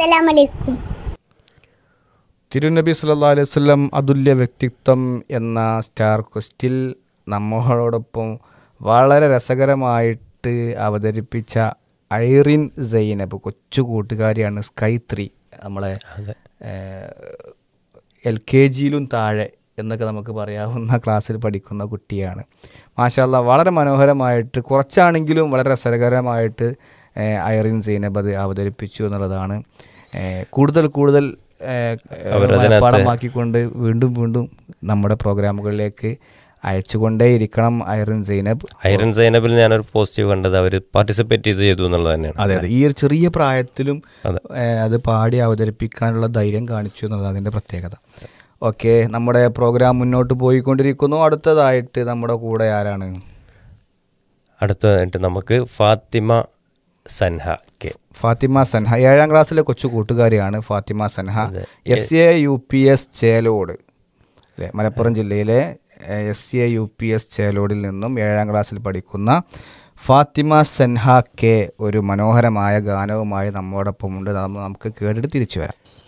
അസ്സലാമലൈക്കും തിരുനബി സല്ലാ അലൈഹി വസല്ലം അതുല്യ വ്യക്തിത്വം എന്ന സ്റ്റാർ ക്വസ്റ്റിൽ നമ്മളോടൊപ്പം വളരെ രസകരമായിട്ട് അവതരിപ്പിച്ച ഐറിൻ സൈനബ് കൊച്ചു കൂട്ടുകാരിയാണ് സ്കൈ ത്രീ നമ്മളെ എൽ കെ ജിയിലും താഴെ എന്നൊക്കെ നമുക്ക് പറയാവുന്ന ക്ലാസ്സിൽ പഠിക്കുന്ന കുട്ടിയാണ് മാഷാല്ല വളരെ മനോഹരമായിട്ട് കുറച്ചാണെങ്കിലും വളരെ രസകരമായിട്ട് ഏഹ്, ഐറിൻ സൈനബ് അത് അവതരിപ്പിച്ചു എന്നുള്ളതാണ് ഏഹ്, കൂടുതൽ കൂടുതൽ ഏഹ്, അവരതിനകത്ത് മനഃപ്പാഠമാക്കിക്കൊണ്ട് വീണ്ടും വീണ്ടും നമ്മുടെ പ്രോഗ്രാമുകളിലേക്ക് അയച്ചുകൊണ്ടേയിരിക്കണം ഐറിൻ സൈനബ് ഐറൻ സൈനബിൽ ഞാനൊരു പോസിറ്റീവ് കണ്ടത് അവർ പാർട്ടിസിപ്പേറ്റ് ചെയ്ത് ചെയ്തു എന്നുള്ളത് തന്നെയാണ് അതെ അതെ ഈ ഒരു ചെറിയ പ്രായത്തിലും അതെ. ഏഹ്, അത് പാടി അവതരിപ്പിക്കാനുള്ള ധൈര്യം കാണിച്ചു എന്നുള്ളത് അതിൻ്റെ പ്രത്യേകത ഓക്കെ നമ്മുടെ പ്രോഗ്രാം മുന്നോട്ട് പോയിക്കൊണ്ടിരിക്കുന്നു അടുത്തതായിട്ട് നമ്മുടെ കൂടെ ആരാണ് അടുത്തതായിട്ട് നമുക്ക് ഫാത്തിമ സൻഹ കെ ഫാത്തിമ സൻഹ ഏഴാം ക്ലാസ്സിലെ കൊച്ചു കൂട്ടുകാരിയാണ് ഫാത്തിമ സൻഹ അതെ. S A U P S Chelode അല്ലേ മലപ്പുറം ജില്ലയിലെ S A U P S ചേലോടിൽ നിന്നും ഏഴാം ക്ലാസ്സിൽ പഠിക്കുന്ന ഫാത്തിമ സൻഹ കെ ഒരു മനോഹരമായ ഗാനവുമായി നമ്മോടൊപ്പമുണ്ട് നമ്മ- നമുക്ക് കേട്ടിട്ട് തിരിച്ചു വരാം